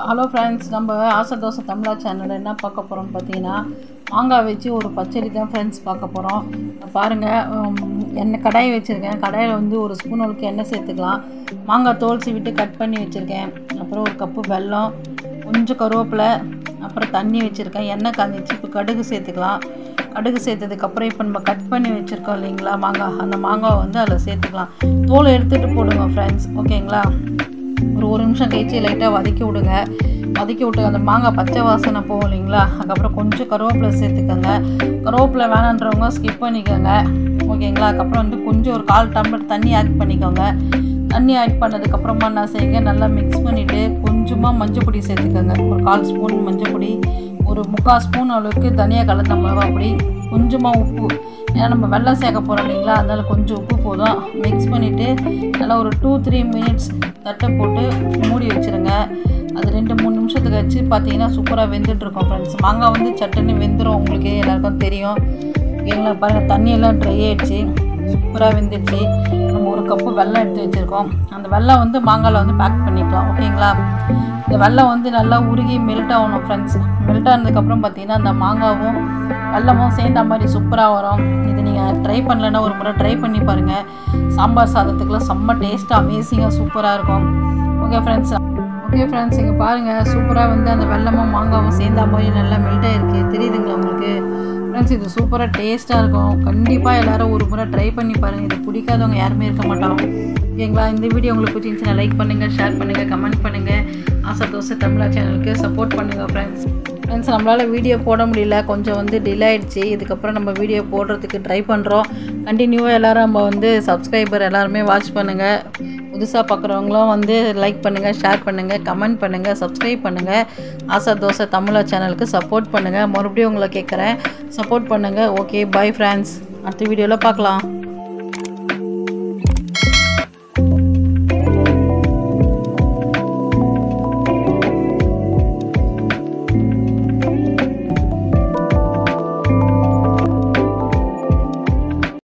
hello friends நம்ம ஆசை தோசை தமிழா சேனலில் என்ன பார்க்க போகிறோம்னு பார்த்தீங்கன்னா மாங்காய் வச்சு ஒரு பச்சடி தான் ஃப்ரெண்ட்ஸ் பார்க்க போகிறோம் பாருங்கள் எண்ணெய் கடாய் வச்சுருக்கேன் கடாயில் வந்து ஒரு ஸ்பூன் அளவுக்கு எண்ணெய் சேர்த்துக்கலாம் மாங்காய் தோல் சீவிட்டு கட் பண்ணி வச்சுருக்கேன் அப்புறம் ஒரு கப்பு வெல்லம் கொஞ்சம் கருவேப்பிலை அப்புறம் தண்ணி வச்சுருக்கேன் எண்ணெய் காஞ்சிச்சு இப்போ கடுகு சேர்த்துக்கலாம் கடுகு சேர்த்ததுக்கப்புறம் இப்போ நம்ம கட் பண்ணி வச்சுருக்கோம் இல்லைங்களா மாங்காய் அந்த மாங்காவை வந்து அதில் சேர்த்துக்கலாம் தோலை எடுத்துகிட்டு போடுங்க ஃப்ரெண்ட்ஸ் ஓகேங்களா ஒரு ஒரு நிமிஷம் கழிச்சு லைட்டாக வதக்கி விடுங்க வதக்கி விட்டு அந்த மாங்காய் பச்சை வாசனை போகும் இல்லைங்களா அதுக்கப்புறம் கொஞ்சம் கருவேப்பிலை சேர்த்துக்கோங்க கருவேப்பிலை வேணான்றவங்க ஸ்கிப் பண்ணிக்கோங்க ஓகேங்களா அதுக்கப்புறம் வந்து கொஞ்சம் ஒரு கால் டம்ளர் தண்ணி ஆட் பண்ணிக்கோங்க தண்ணி ஆட் பண்ணதுக்கப்புறமா என்ன செய்யுங்க நல்லா மிக்ஸ் பண்ணிவிட்டு கொஞ்சமாக மஞ்சள் பொடி சேர்த்துக்கோங்க ஒரு கால் ஸ்பூன் மஞ்சள் பொடி ஒரு முக்கால் ஸ்பூன் அளவுக்கு தனியாக கலந்த மிளகா பொடி கொஞ்சமாக உப்பு ஏன்னா நம்ம வெள்ளம் சேர்க்க போகிறோம் இல்லைங்களா அதனால் கொஞ்சம் உப்பு போதும் மிக்ஸ் பண்ணிவிட்டு நல்லா ஒரு டூ த்ரீ மினிட்ஸ் தட்டை போட்டு மூடி வச்சுருங்க அது ரெண்டு மூணு நிமிஷத்துக்கு வச்சு பார்த்தீங்கன்னா சூப்பராக வெந்துட்டுருக்கோம் ஃப்ரெண்ட்ஸ் மாங்காய் வந்து சட்டுன்னு வெந்துடும் உங்களுக்கு எல்லாருக்கும் தெரியும் ஓகேங்களா பாருங்கள் தண்ணியெல்லாம் ட்ரை ஆகிடுச்சு சூப்பராக வெந்துடுச்சு நம்ம ஒரு கப்பு வெல்லம் எடுத்து வச்சுருக்கோம் அந்த வெல்லம் வந்து மாங்காயில் வந்து பேக் பண்ணிக்கலாம் ஓகேங்களா இந்த வெல்லம் வந்து நல்லா உருகி மெல்ட் ஆகணும் ஃப்ரெண்ட்ஸ் மெல்ட் ஆனதுக்கப்புறம் பார்த்தீங்கன்னா அந்த மாங்காவும் வெல்லமும் சேர்ந்த மாதிரி சூப்பராக வரும் இது நீங்கள் ட்ரை பண்ணலன்னா ஒரு முறை ட்ரை பண்ணி பாருங்கள் சாம்பார் சாதத்துக்குலாம் செம்ம டேஸ்ட்டாக அமேசிங்காக சூப்பராக இருக்கும் ஓகே ஃப்ரெண்ட்ஸ் ஓகே ஃப்ரெண்ட்ஸ் இங்கே பாருங்கள் சூப்பராக வந்து அந்த வெல்லமும் மாங்காவும் சேர்ந்த மாதிரி நல்லா மெல்ட் ஆகிருக்கு தெரியுதுங்களா உங்களுக்கு ஃப்ரெண்ட்ஸ் இது சூப்பராக டேஸ்ட்டாக இருக்கும் கண்டிப்பாக எல்லோரும் ஒரு முறை ட்ரை பண்ணி பாருங்கள் இது பிடிக்காதவங்க யாருமே இருக்க மாட்டாங்க ஓகேங்களா இந்த வீடியோ உங்களுக்கு பிடிச்சிருந்துச்சுன்னா லைக் பண்ணுங்கள் ஷேர் பண்ணுங்கள் கமெண்ட் பண்ணுங்கள் ஆசை தோசை தமிழா சேனலுக்கு சப்போர்ட் பண்ணுங்கள் ஃப்ரெண்ட்ஸ் ஃப்ரெண்ட்ஸ் நம்மளால் வீடியோ போட முடியல கொஞ்சம் வந்து டிலே ஆகிடுச்சு இதுக்கப்புறம் நம்ம வீடியோ போடுறதுக்கு ட்ரை பண்ணுறோம் கண்டினியூவாக எல்லோரும் நம்ம வந்து சப்ஸ்கிரைபர் எல்லாருமே வாட்ச் பண்ணுங்கள் புதுசாக பார்க்குறவங்களும் வந்து லைக் பண்ணுங்கள் ஷேர் பண்ணுங்கள் கமெண்ட் பண்ணுங்கள் சப்ஸ்கிரைப் பண்ணுங்கள் ஆசா தோசை தமிழா சேனலுக்கு சப்போர்ட் பண்ணுங்கள் மறுபடியும் உங்களை கேட்குறேன் சப்போர்ட் பண்ணுங்கள் ஓகே பை ஃப்ரெண்ட்ஸ் அடுத்த வீடியோவில் பார்க்கலாம்